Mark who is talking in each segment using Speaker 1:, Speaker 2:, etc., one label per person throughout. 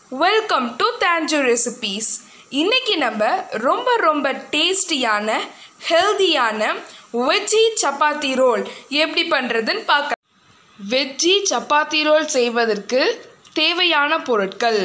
Speaker 1: welcome to தேஞ்சு recipes இன்னைக்கு நம்ம ரொம்ப ரொம்ப டேஸ்டியான ஹெல்தியான வெஜ்ஜி சப்பாத்தி ரோல் எப்படி பண்ணுறதுன்னு பார்க்க வெஜ்ஜி சப்பாத்தி ரோல் செய்வதற்கு தேவையான பொருட்கள்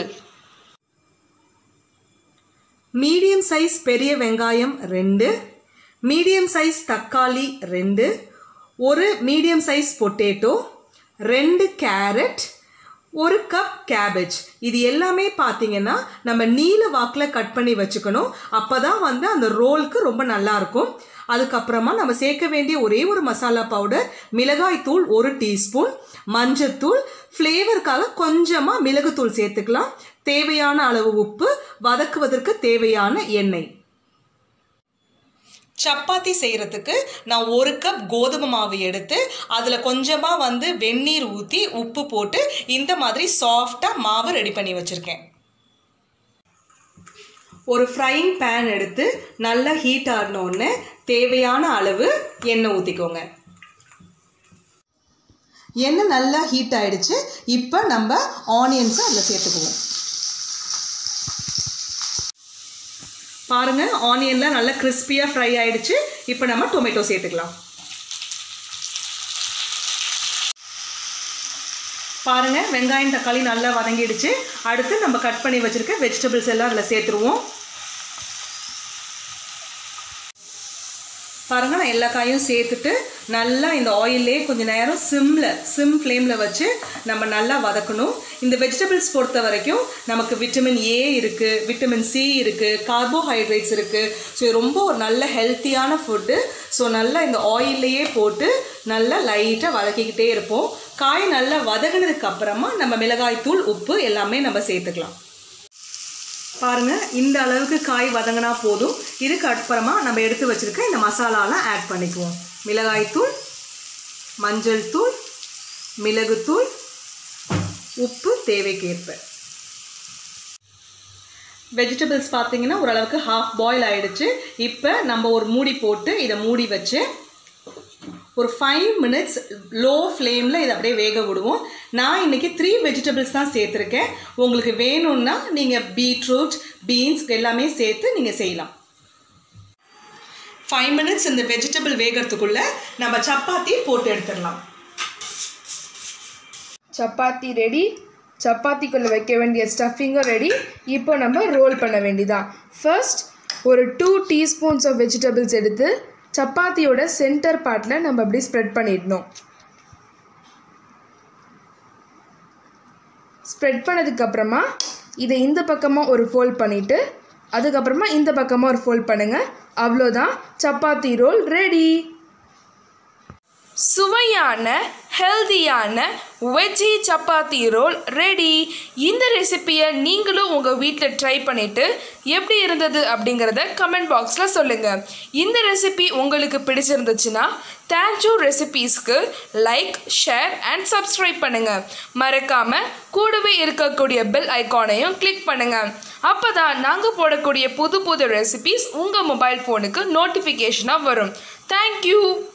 Speaker 2: மீடியம் சைஸ் பெரிய வெங்காயம் ரெண்டு மீடியம் சைஸ் தக்காளி ரெண்டு ஒரு மீடியம் சைஸ் பொட்டேட்டோ ரெண்டு கேரட் ஒரு கப் கேபேஜ் இது எல்லாமே பார்த்தீங்கன்னா நம்ம நீல வாக்கில் கட் பண்ணி வச்சுக்கணும் அப்போ தான் வந்து அந்த ரோலுக்கு ரொம்ப நல்லா இருக்கும் அதுக்கப்புறமா நம்ம சேர்க்க வேண்டிய ஒரே ஒரு மசாலா பவுடர் மிளகாய் தூள் ஒரு டீஸ்பூன் மஞ்சத்தூள் ஃப்ளேவருக்காக கொஞ்சமாக மிளகுத்தூள் சேர்த்துக்கலாம் தேவையான அளவு உப்பு வதக்குவதற்கு தேவையான எண்ணெய் சப்பாத்தி செய்கிறதுக்கு நான் ஒரு கப் கோதுமை மாவு எடுத்து அதில் கொஞ்சமாக வந்து வெந்நீர் ஊற்றி உப்பு போட்டு இந்த மாதிரி சாஃப்டாக மாவு ரெடி பண்ணி வச்சுருக்கேன் ஒரு ஃப்ரைங் பேன் எடுத்து நல்லா ஹீட் ஆடினோடனே தேவையான அளவு எண்ணெய் ஊற்றிக்கோங்க எண்ணெய் நல்லா ஹீட் ஆயிடுச்சு இப்போ நம்ம ஆனியன்ஸை அதில் சேர்த்துக்குவோம் பாருங்க ஆனியன்லாம் நல்லா கிறிஸ்பியாக ஃப்ரை ஆயிடுச்சு இப்போ நம்ம டொமேட்டோ சேர்த்துக்கலாம் பாருங்க வெங்காயம் தக்காளி நல்லா வதங்கிடுச்சு அடுத்து நம்ம கட் பண்ணி வச்சிருக்க வெஜிடபிள்ஸ் எல்லாம் அதில் சேர்த்துருவோம் பாருங்க நான் எல்லா காயும் சேர்த்துட்டு நல்லா இந்த ஆயிலே கொஞ்சம் நேரம் சிம்மில் சிம் ஃப்ளேமில் வச்சு நம்ம நல்லா வதக்கணும் இந்த வெஜிடபிள்ஸ் பொறுத்த வரைக்கும் நமக்கு விட்டமின் ஏ இருக்குது விட்டமின் சி இருக்குது கார்போஹைட்ரேட்ஸ் இருக்குது ஸோ இது ரொம்ப ஒரு நல்ல ஹெல்த்தியான ஃபுட்டு ஸோ நல்லா இந்த ஆயிலையே போட்டு நல்லா லைட்டாக வதக்கிக்கிட்டே இருப்போம் காய் நல்லா வதங்கினதுக்கு அப்புறமா நம்ம மிளகாய் தூள் உப்பு எல்லாமே நம்ம சேர்த்துக்கலாம் பாருங்க இந்த அளவுக்கு காய் வதங்கினா போதும் இதுக்கு அப்புறமா நம்ம எடுத்து வச்சிருக்க இந்த மசாலாலாம் ஆட் பண்ணிக்குவோம் மிளகாய்த்தூள் மஞ்சள் தூள் மிளகுத்தூள் உப்பு தேவைக்கேற்ப வெஜிடபிள்ஸ் பார்த்தீங்கன்னா ஓரளவுக்கு ஹாஃப் பாயில் ஆயிடுச்சு இப்போ நம்ம ஒரு மூடி போட்டு இதை மூடி வச்சு ஒரு ஃபைவ் மினிட்ஸ் லோ ஃப்ளேமில் இதை அப்படியே வேக விடுவோம் நான் இன்றைக்கி த்ரீ வெஜிடபிள்ஸ் தான் சேர்த்துருக்கேன் உங்களுக்கு வேணும்னா நீங்கள் பீட்ரூட் பீன்ஸ் எல்லாமே சேர்த்து நீங்கள் செய்யலாம் ஃபைவ் மினிட்ஸ் இந்த வெஜிடபிள் வேகிறதுக்குள்ளே நம்ம சப்பாத்தி போட்டு எடுத்துடலாம்
Speaker 1: சப்பாத்தி ரெடி சப்பாத்திக்குள்ளே வைக்க வேண்டிய ஸ்டஃபிங்கும் ரெடி இப்போ நம்ம ரோல் பண்ண வேண்டியதான் ஃபர்ஸ்ட் ஒரு டூ டீஸ்பூன்ஸ் ஆஃப் வெஜிடபிள்ஸ் எடுத்து சப்பாத்தியோட சென்டர் பார்ட்டில் நம்ம அப்படி ஸ்ப்ரெட் பண்ணிடணும் ஸ்ப்ரெட் பண்ணதுக்கப்புறமா இதை இந்த பக்கமாக ஒரு ஃபோல்ட் பண்ணிவிட்டு அதுக்கப்புறமா இந்த பக்கமாக ஒரு ஃபோல்ட் பண்ணுங்கள் அவ்வளோதான் சப்பாத்தி ரோல் ரெடி சுவையான ஹெல்தியான வெஜ்ஜி சப்பாத்தி ரோல் ரெடி இந்த ரெசிப்பியை நீங்களும் உங்கள் வீட்டில் ட்ரை பண்ணிவிட்டு எப்படி இருந்தது அப்படிங்கிறத கமெண்ட் பாக்ஸில் சொல்லுங்கள் இந்த ரெசிபி உங்களுக்கு பிடிச்சிருந்துச்சுன்னா தேங்க்யூ ரெசிபீஸ்க்கு லைக் ஷேர் அண்ட் சப்ஸ்கிரைப் பண்ணுங்கள் மறக்காமல் கூடவே இருக்கக்கூடிய பெல் ஐக்கானையும் கிளிக் பண்ணுங்கள் அப்போ தான் நாங்கள் போடக்கூடிய புது புது ரெசிபீஸ் உங்கள் மொபைல் ஃபோனுக்கு நோட்டிஃபிகேஷனாக வரும் தேங்க்யூ